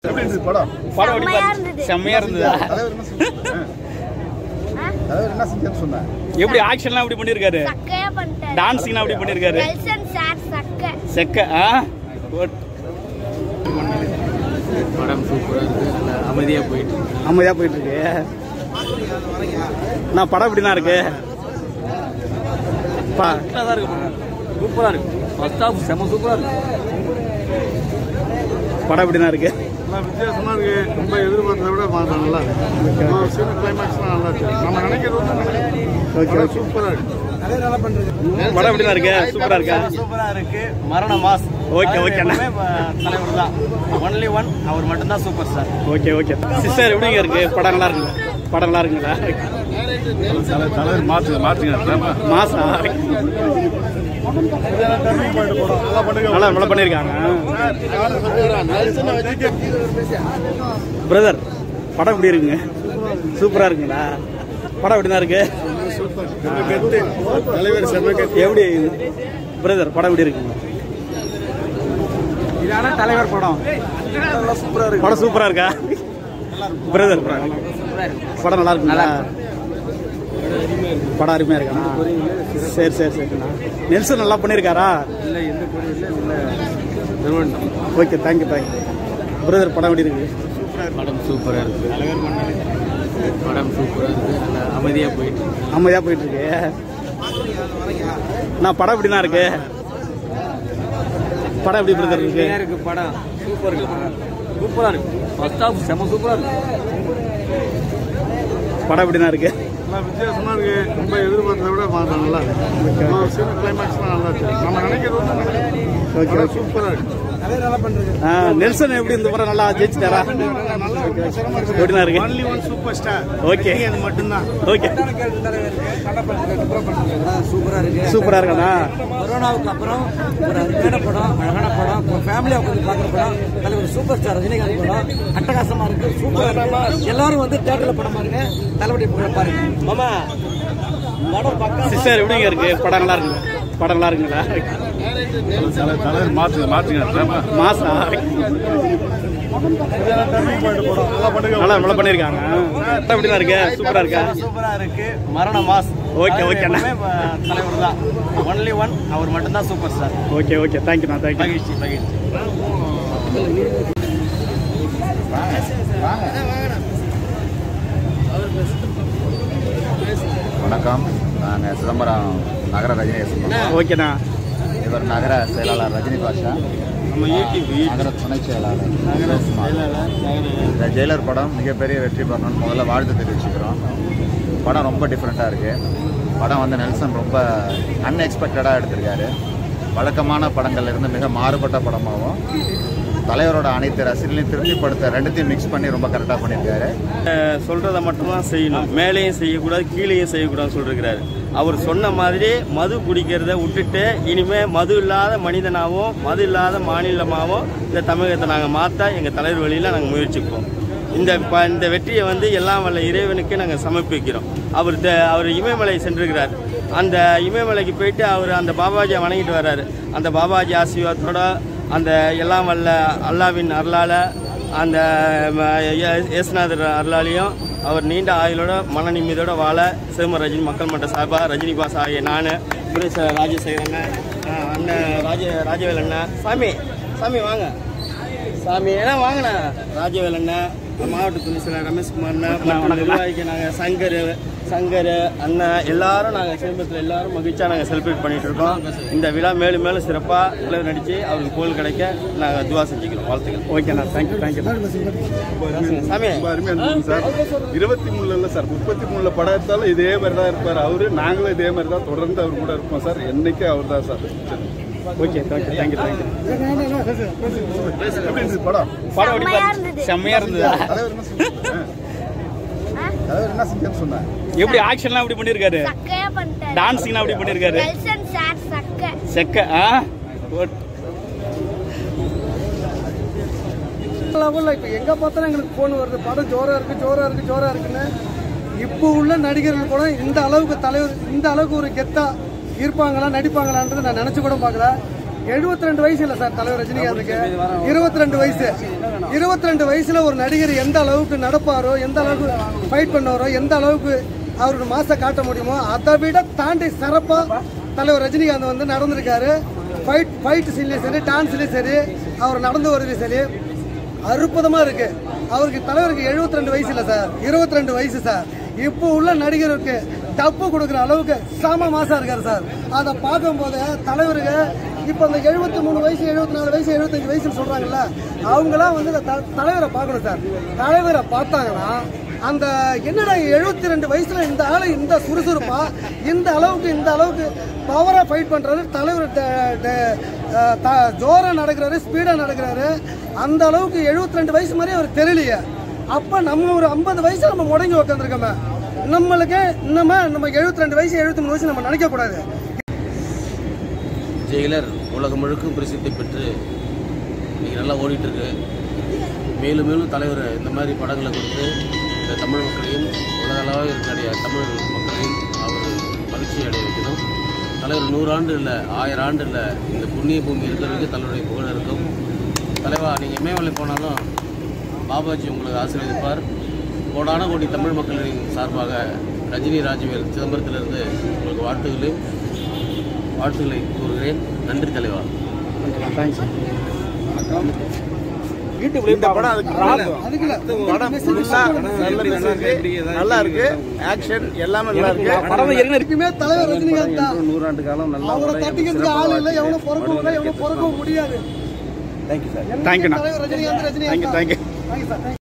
எப்படி இருந்தது படம் படம் எப்படி செம்மையா பாரு- இருந்தது. செம்மையா இருந்ததா தலைவர் என்ன சொன்னாரு? ஆ? தலைவர் என்ன செஞ்சான்னு சொன்னார் எப்படி ஆக்ஷன்லாம் எப்படி பண்ணிருக்காரு சக்கையா பண்ணிட்டாரு டான்ஸிங்லாம் எப்படி பண்ணிருக்காரு நெல்சன் சார் சக்கை செக்க ஆ Good. படம் சூப்பராக இருக்குது நல்லா அமைதியாக போயிட்டு இருக்கு. அமைதியா போயிட்டு இருக்கு நான் படம் எப்படிதான் இருக்கு பா நல்லா தான் இருக்கு படம் சூப்பராக இருக்கு ஃபர்ஸ்ட் ஹாஃப் செம சூப்பராக இருக்கு படம் எப்படிதான் இருக்கு நல்லா வித்தியாசமா இருக்கு ரொம்ப எதிர்பார்த்ததை விட பார்த்தா நல்லா இருக்கு சீன கிளைமேக்ஸ்லாம் நல்லா இருக்கு நம்ம நினைக்கிறது வந்து நடக்குது. ஓகே படம் ஓகே சூப்பரா இருக்கு படம் எப்படிதான் இருக்கு சூப்பரா இருக்கா சூப்பரா இருக்கு மரண மாஸ் ஓகே, ஓகே அண்ணா. தலைவர் தான் ஒன்லி ஒன் அவர் மட்டும்தான் super star okay okay sister எப்படிங்க இருக்கு படம் நல்லா இருக்குங்களா படம் நல்லா இருக்குங்களா தலைவர் மாற்று மாற்றுங்க மாசா நல்லா நல்லா பண்ணிருக்காங்க பிரதர் படம் எப்படி இருக்குங்க சூப்பரா இருக்குங்களா படம் எப்படிதான் இருக்கு தலைவர் செம்ம எப்படி பிரதர் படம் எப்படி இருக்குங்க இதான தலைவர் படம் படம் சூப்பரா இருக்கா பிரதர் படம் நல்லா இருக்குங்களா படம் அருமையா இருக்கா சரி சரி சரிண்ணா நெல்சன் நல்லா பண்ணியிருக்காரா இல்லை எந்த பொருள் இல்லை திருவண்ணம் ஓகே தேங்க்யூ தேங்க்யூ பிரதர் படம் எப்படி இருக்கு படம் சூப்பராக இருக்கு படம் சூப்பராக இருக்கு நல்லா அமைதியாக போயிட்டு இருக்கு. அமைதியா போயிட்டு இருக்கு நான் படம் எப்படிதான் இருக்கு படம் எப்படி பிரதர் இருக்கு அருமையா இருக்கு படம் சூப்பர் இருக்கு சூப்பராக இருக்கு ஃபர்ஸ்ட் ஹாஃப் செம சூப்பராக இருக்கு படம் எப்படிதான் இருக்கு நல்லா வித்தியாசமா இருக்கு ரொம்ப எதிர்பார்த்ததை விட பார்த்தா நல்லா இருக்கு சீன கிளைமேக்ஸ்லாம் நல்லா இருக்கு நம்ம நினைக்கிறது வந்து நடக்குது. ஓகே படம் ஓகே சூப்பரா இருக்கு ஆ, நெல்சன் எப்படி இந்த முறை நல்லா ஜெயிச்சுட்டாரா எப்படிதான் இருக்கு only one super star okay அது மட்டும்தான் ஓகே சூப்பராக இருக்கு சூப்பரா இருக்காண்ணா கொரோனாவுக்கு அப்புறம் ஒரு அருமையான படம் அழகான படம் ஒரு ஃபேமிலியாக உட்காந்து பார்க்குற படம் தலைவர் சூப்பர் ஸ்டார் ரஜினிகாந்த் படம் அட்டகாசமா இருக்கு சூப்பரா இருக்கு எல்லாரும் வந்து தேட்டரில் படம் பாருங்க தளபதி படம் பாருங்க மாமா படம் பக்கம் சிஸ்டர் எப்படிங்க இருக்கு படம் நல்லா இருக்குங்களா படம் நல்லா இருக்குங்களா தலைவர் மாற்று மாற்றுங்க மாசா நல்லா நல்லா பண்ணிருக்காங்க படம் எப்படிதான் இருக்கு சூப்பரா இருக்கா சூப்பரா இருக்கு மரண மாஸ் ஓகே, ஓகே அண்ணா. தலைவர் தான் ஒன்லி ஒன் அவர் மட்டும்தான் சூப்பர் ஸ்டார் ஓகே ஓகே தேங்க்யூண்ணா தேங்க்யூ மகிழ்ச்சி மகிழ்ச்சி வணக்கம் நாங்கள் சிதம்பரம் நகர ரஜினி சொந்தம் ஓகேண்ணா இவர் நகர செயலாளர் ரஜினி பாஷா நகர துணை செயலாளர் இந்த ஜெயிலர் படம் மிகப்பெரிய வெற்றி பெறணும்னு முதல்ல வாழ்த்து தெரிவிச்சுக்கிறோம் படம் ரொம்ப டிஃப்ரெண்ட்டாக இருக்குது படம் வந்து நெல்சன் ரொம்ப அன்எக்ஸ்பெக்டடாக எடுத்திருக்காரு வழக்கமான படங்கள்ல இருந்து மிக மாறுபட்ட படமாகவும் தலைவரோட அனைத்து ரசிகர்களையும் திருப்திப்படுத்த ரெண்டுத்தையும் மிக்ஸ் பண்ணி ரொம்ப கரெக்டாக பண்ணியிருக்காரு சொல்றதை மட்டும்தான் செய்யணும் மேலேயும் செய்யக்கூடாது கீழேயும் செய்யக்கூடாதுன்னு சொல்லிருக்கிறாரு அவர் சொன்ன மாதிரி மது குடிக்கிறத விட்டுட்டு இனிமே மது இல்லாத மனிதனாகவும் மது இல்லாத மாநிலமாகவும் இந்த தமிழகத்தை நாங்கள் மாற்ற எங்கள் தலைவர் வழியில் நாங்கள் முயற்சிப்போம் இந்த ப- இந்த வெற்றியை வந்து எல்லாம் வல்ல இறைவனுக்கு நாங்கள் சமர்ப்பிக்கிறோம் அவர் த- அவர் இமயமலை சென்றிருக்கிறார் அந்த இமயமலைக்கு போயிட்டு அவர் அந்த பாபாஜியை வணங்கிட்டு வர்றாரு அந்த பாபாஜி ஆசீர்வாதத்தோட அந்த எல்லாம் வல்ல அல்லாவின் அருளால அந்த ம, இயே- இயேசுநாதர் அருளாலையும் அவர் நீண்ட ஆயுளோட மன நிம்மதியோட வாழ சிறும ரஜினி மக்கள் மன்ற சார்பாக ரஜினி பாஸ் ஆகிய நான் துணை ச- ராஜசேகர் அண்ணன் அஹ், அண்ணன் ராஜ ராஜவேல் அண்ணன் சாமி சாமி வாங்க சாமி ஏன்னா வாங்கண்ணா ராஜவேல் அண்ணன் மாவட்ட துணை செயலர் ரமேஷ்குமார் அண்ணன் மற்றும் நிர்வாகிக்கு நாங்கள் சங்கர் சங்கர் அண்ணன் எல்லாரும் நாங்கள் சிதம்பரத்தில் எல்லாரும் மகிழ்ச்சியாக நாங்கள் செலிப்ரேட் பண்ணிட்டு இருக்கோம் இந்த விழா மேலும் மேலும் சிறப்பாக தலைவர் நடித்து அவருக்கு புகழ் கிடைக்க நாங்கள் துவா செஞ்சுக்கிறோம் வாழ்த்துக்கள் ஓகேண்ணா தேங்க்யூ தேங்க்யூ சாமி ரொம்ப அருமையா இருந்துச்சு சார் இருபத்தி மூணுல இல்ல சார் முப்பத்தி மூணுல படம் எடுத்தாலும் இதே மாதிரி தான் இருப்பார் அவரு நாங்களும் இதே மாதிரி தான் தொடர்ந்து அவர் கூட இருப்போம் சார் என்னைக்கு அவர் தான் sir okay thank you thank you thank you எப்படி இருந்துச்சு படம் படம் எப்படி செம்மையா பாரு- இருந்தது. செம்மையா இருந்ததா தலைவர் என்ன சொன்னார் தலைவர் என்ன செஞ்சான்னு சொன்னார் எப்படி ஆக்ஷன்லாம் எப்படி பண்ணிருக்காரு சக்கையா பண்ணிட்டாரு டான்ஸிங்லாம் எப்படி பண்ணிருக்காரு நெல்சன் சார் சக்கை செக்க ஆ Good. லெவலில் இப்போ எங்கே பார்த்தாலும் எங்களுக்கு ஃபோன் வருது படம் ஜோராக இருக்குது ஜோராக இருக்குது ஜோராக இருக்குன்னு இப்போ உள்ள நடிகர்கள் கூட இந்த அளவுக்கு தலைவர் இந்த அளவுக்கு ஒரு கெத்தா இருப்பாங்களா நடிப்பாங்களான்றது நான் நினச்சி கூட பார்க்கல எழுபத்தி ரெண்டு வயசு இல்லை சார் தலைவர் ரஜினிகாந்துக்கு இருபத்தி ரெண்டு வயசு இருபத்தி ரெண்டு வயசுல ஒரு நடிகர் எந்த அளவுக்கு நடப்பாரோ எந்த அளவுக்கு ஃபைட் பண்ணுவாரோ எந்த அளவுக்கு அவரோட மாச காட்ட முடியுமோ அதை விட தாண்டி சிறப்பா தலைவர் ரஜினிகாந்த் வந்து நடந்திருக்காரு ஃபைட் ஃபைட் சீன்லயும் சரி டான்ஸ்லயும் சரி அவர் நடந்து வரதுலயும் சரி அற்புதமா இருக்கு அவருக்கு தலைவருக்கு 72 ரெண்டு வயசு இல்ல சார் 22 ரெண்டு வயசு சார் இப்போ உள்ள நடிகருக்கு டப்பு கொடுக்குற அளவுக்கு சாம மாசா இருக்காரு சார் அதை பார்க்கும்போது தலைவருக்கு இப்போ அந்த 73 மூணு வயசு 74 நாலு வயசு 75 வயசுன்னு சொல்றாங்கல்ல அவங்களாம் வந்து இந்த த- தலைவரை பார்க்கணும் சார் தலைவரை பார்த்தாங்கன்னா அந்த என்னடா 72 ரெண்டு வயசுல இந்த ஆளு இந்த சுறுசுறுப்பா இந்த அளவுக்கு இந்த அளவுக்கு பவரா ஃபைட் பண்றாரு தலைவர் ட- ட- அஹ் த- ஜோரா நடக்கிறாரு ஸ்பீடா நடக்கிறாரு அந்த அளவுக்கு 72 ரெண்டு வயசு மாதிரி அவர் தெரியலையே அப்ப நம்ம ஒரு 50 வயசு நம்ம முடங்கி உட்காந்துருக்கோமே நம்மளுக்கு இன்னுமே நம்ம 72 ரெண்டு வயசு 73 மூணு வயசு நம்ம நினைக்க கூடாது ஜெயிலர் உலகம் முழுக்கும் பிரசித்தி பெற்று இன்னைக்கு நல்லா ஓடிட்டு இருக்கு மேலும் மேலும் தலைவர் இந்த மாதிரி படங்களை கொடுத்து இந்த தமிழ் மக்களையும் உலக அளவில் இருக்கிற தமிழ் மக்களையும் அவர் மகிழ்ச்சி அடைய வைக்கணும் தலைவர் நூறாண்டு இல்லை ஆயிரம் ஆண்டு இல்லை இந்த புண்ணிய பூமி இருக்கிறதுக்கு தலைவருடைய புகழ் இருக்கும் தலைவா நீங்கள் இமயமலை போனாலும் பாபாஜி உங்களுக்கு ஆசீர்வதிப்பார் கோடான கோடி தமிழ் மக்களின் சார்பாக ரஜினி ராஜவேல் சிதம்பரத்திலிருந்து உங்களுக்கு வாழ்த்துகளையும் வாழ்த்துக்களை கூறுகிறேன் நன்றி தலைவா இந்த படம் அதுக்கு அதுக்கு இல்ல. படம் ஃபுல்லா நல்ல message இருக்கு. நல்லா இருக்கு ஆக்ஷன் எல்லாமே நல்லா இருக்கு படம் எப்பயுமே தலைவர் ரஜினிகாந்த் தான் நூறாண்டு காலம் நல்லா அவரை தட்டிக்கிறதுக்கு ஆள் இல்லை எவனும் பிறக்கவும் இல்லை எவனும் பிறக்கவும் முடியாது தேங்க்யூ சார் என்னைக்கு தலைவர் ரஜினிகாந்த் ரஜினிகாந்த் தேங்க்யூ தான். Thank you thank you sir